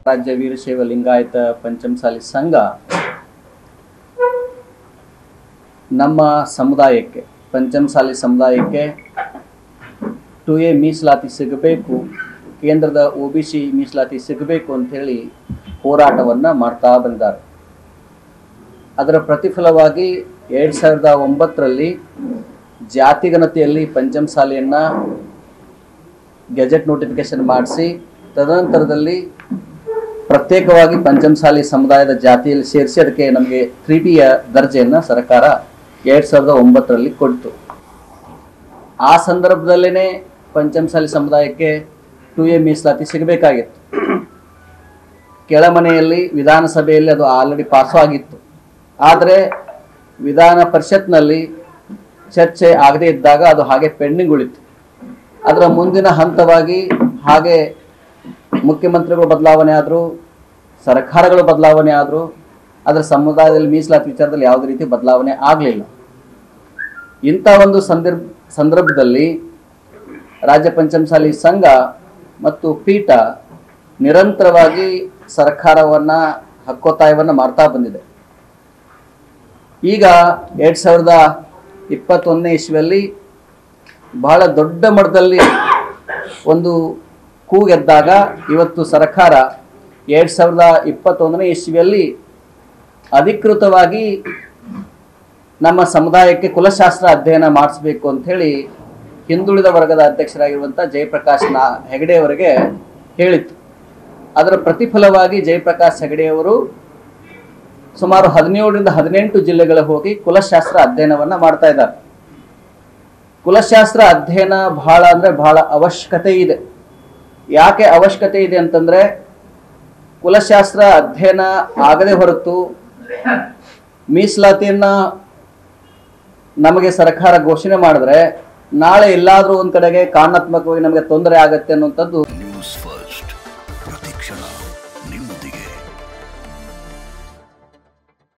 ರಾಜ್ಯ ವೀರಶೈವ ಲಿಂಗಾಯತ ಪಂಚಮಸಾಲಿ ಸಂಘ ನಮ್ಮ ಸಮುದಾಯಕ್ಕೆ ಪಂಚಮಸಾಲಿ ಸಮುದಾಯಕ್ಕೆ ಟು ಎ ಮೀಸಲಾತಿ ಸಿಗಬೇಕು ಕೇಂದ್ರದ ಒ ಬಿ ಸಿ ಮೀಸಲಾತಿ ಸಿಗಬೇಕು ಅಂಥೇಳಿ ಹೋರಾಟವನ್ನು ಮಾಡ್ತಾ ಬಂದಿದ್ದಾರೆ ಅದರ ಪ್ರತಿಫಲವಾಗಿ ಎರಡು ಸಾವಿರದ ಒಂಬತ್ತರಲ್ಲಿ ಜಾತಿಗಣತಿಯಲ್ಲಿ ಪಂಚಮಸಾಲಿಯನ್ನು ಗೆಜೆಟ್ ನೋಟಿಫಿಕೇಶನ್ ಮಾಡಿಸಿ ತದನಂತರದಲ್ಲಿ ಪ್ರತ್ಯೇಕವಾಗಿ ಪಂಚಮಸಾಲಿ ಸಮುದಾಯದ ಜಾತಿಯಲ್ಲಿ ಸೇರಿಸಿ ಅದಕ್ಕೆ ನಮಗೆ ತ್ರೀ ಬಿಯ ದರ್ಜೆಯನ್ನು ಸರ್ಕಾರ ಎರಡು ಸಾವಿರದ ಒಂಬತ್ತರಲ್ಲಿ ಕೊಡ್ತು ಆ ಸಂದರ್ಭದಲ್ಲೇ ಪಂಚಮಸಾಲಿ ಸಮುದಾಯಕ್ಕೆ ಟು ಎ ಮೀಸಲಾತಿ ಸಿಗಬೇಕಾಗಿತ್ತು ಕೆಳಮನೆಯಲ್ಲಿ ವಿಧಾನಸಭೆಯಲ್ಲಿ ಅದು ಆಲ್ರೆಡಿ ಪಾಸು ಆಗಿತ್ತು ಆದರೆ ವಿಧಾನ ಪರಿಷತ್ನಲ್ಲಿ ಚರ್ಚೆ ಆಗದೇ ಇದ್ದಾಗ ಅದು ಹಾಗೆ ಪೆಂಡಿಂಗ್ ಉಳಿತು ಅದರ ಮುಂದಿನ ಹಂತವಾಗಿ ಹಾಗೆ ಮುಖ್ಯಮಂತ್ರಿಗಳು ಬದಲಾವಣೆ ಆದರು ಸರ್ಕಾರಗಳು ಬದಲಾವಣೆ ಆದರು ಅದರ ಸಮುದಾಯದಲ್ಲಿ ಮೀಸಲಾತಿ ವಿಚಾರದಲ್ಲಿ ಯಾವುದೇ ರೀತಿ ಬದಲಾವಣೆ ಆಗಲಿಲ್ಲ ಇಂಥ ಒಂದು ಸಂದರ್ಭ ಸಂದರ್ಭದಲ್ಲಿ ರಾಜ್ಯ ಪಂಚಮಸಾಲಿ ಸಂಘ ಮತ್ತು ಪೀಠ ನಿರಂತರವಾಗಿ ಸರ್ಕಾರವನ್ನು ಹಕ್ಕೊತ್ತಾಯವನ್ನು ಮಾಡ್ತಾ ಬಂದಿದೆ ಈಗ ಎರಡು ಸಾವಿರದ ಇಪ್ಪತ್ತೊಂದನೇ ಇಸ್ವಿಯಲ್ಲಿ ಬಹಳ ದೊಡ್ಡ ಮಟ್ಟದಲ್ಲಿ ಒಂದು ಕೂಗೆದ್ದಾಗ ಇವತ್ತು ಸರ್ಕಾರ ಎರಡು ಸಾವಿರದ ಇಪ್ಪತ್ತೊಂದನೇ ಇಸ್ವಿಯಲ್ಲಿ ಅಧಿಕೃತವಾಗಿ ನಮ್ಮ ಸಮುದಾಯಕ್ಕೆ ಕುಲಶಾಸ್ತ್ರ ಅಧ್ಯಯನ ಮಾಡಿಸ್ಬೇಕು ಅಂಥೇಳಿ ಹಿಂದುಳಿದ ವರ್ಗದ ಅಧ್ಯಕ್ಷರಾಗಿರುವಂಥ ಜಯಪ್ರಕಾಶ್ ನಾ ಹೆಗಡೆಯವರಿಗೆ ಹೇಳಿತ್ತು ಅದರ ಪ್ರತಿಫಲವಾಗಿ ಜಯಪ್ರಕಾಶ್ ಹೆಗಡೆಯವರು ಸುಮಾರು ಹದಿನೇಳರಿಂದ ಹದಿನೆಂಟು ಜಿಲ್ಲೆಗಳ ಹೋಗಿ ಕುಲಶಾಸ್ತ್ರ ಅಧ್ಯಯನವನ್ನು ಮಾಡ್ತಾ ಇದ್ದಾರೆ ಕುಲಶಾಸ್ತ್ರ ಅಧ್ಯಯನ ಬಹಳ ಅಂದರೆ ಬಹಳ ಅವಶ್ಯಕತೆ ಇದೆ ಯಾಕೆ ಅವಶ್ಯಕತೆ ಇದೆ ಅಂತಂದರೆ ಕುಲಶಾಸ್ತ್ರ ಅಧ್ಯಯನ ಆಗದೆ ಹೊರತು ಮೀಸಲಾತಿಯನ್ನು ನಮಗೆ ಸರ್ಕಾರ ಘೋಷಣೆ ಮಾಡಿದ್ರೆ ನಾಳೆ ಎಲ್ಲಾದರೂ ಒಂದು ಕಡೆಗೆ ಕಾರಣಾತ್ಮಕವಾಗಿ ನಮಗೆ ತೊಂದರೆ ಆಗತ್ತೆ ಅನ್ನುವಂಥದ್ದು